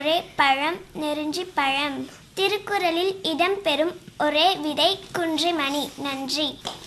ஒரே பழம் நெருஞ்சி பழம் திருக்குறளில் இடம்பெறும் ஒரே விதை குன்றிமணி நன்றி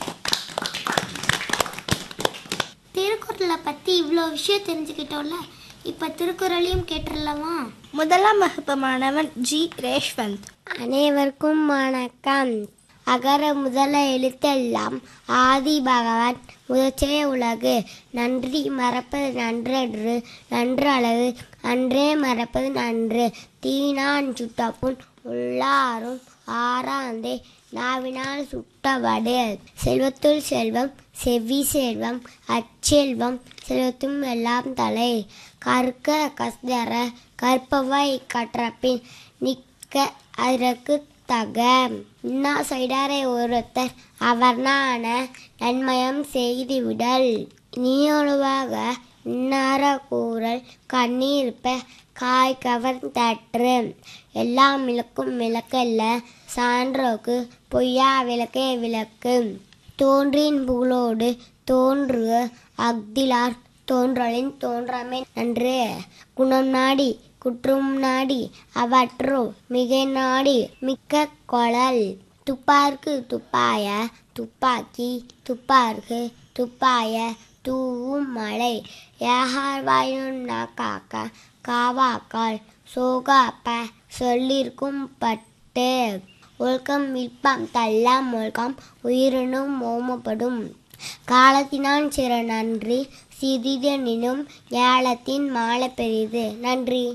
திருக்குறளை பற்றி இவ்வளோ விஷயம் தெரிஞ்சுக்கிட்டோம்ல இப்போ திருக்குறளையும் கேட்டுடலாமா முதலாம் வகுப்பு மாணவன் ஜி ரேஷ்வந்த் அனைவருக்கும் வணக்கம் அகர முதல எழுத்தெல்லாம் ஆதி பகவான் முதற்றே உலகு நன்றி மறப்பது நன்றன்று நன்று அழகு அன்றே மறப்பது நன்று தீனான் சுட்டப்புண் உள்ளாரும் ஆறாந்தே நாவினால் சுட்டவடு செல்வத்துள் செல்வம் செவ்வி செல்வம் அச்செல்வம் செல்வத்தும் எல்லாம் தலை கற்க கஸ்தர கற்பவை கற்றபின் நிற்க அதற்கு தக இன்னா செய்டாரை ஒருத்தர் அவர் நான நன்மயம் செய்து விடல் நீயொழுவாக இன்னார கூறல் கண்ணீர்ப்ப காய் கவர்ந்தற்று எல்லாம் விளக்கும் விளக்கல்ல சான்றோக்கு பொய்யா விளக்கே விளக்கு தோன்றின் புகழோடு தோன்று அக்திலார் தோன்றலின் தோன்றாமே நன்று குணம் நாடி குற்றும் நாடி அவற்றோ மிகை நாடி மிக்க கொழல் துப்பார்க்கு துப்பாய துப்பாக்கி துப்பார்க்கு துப்பாய தூவும் மழை ஏகார்வாயும் காக்க காவாக்கால் சோகாப்ப சொல்லிருக்கும் பட்டு ஒழுக்கம் வில்பம் தள்ளாம் ஒழுக்கம் உயிரினும் ஓமப்படும் காலத்தினான் சிற நன்றி சிறிதெனினும் ஞாலத்தின் மாலை பெரிது நன்றி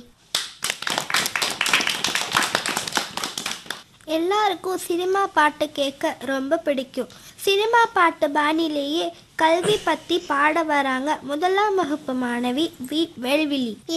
எல்லாருக்கும் சினிமா பாட்டு கேட்க ரொம்ப பிடிக்கும் சினிமா பாட்டு பாணியிலேயே கல்வி பற்றி பாட வராங்க முதலாம் வகுப்பு மாணவி வி வேல்விழி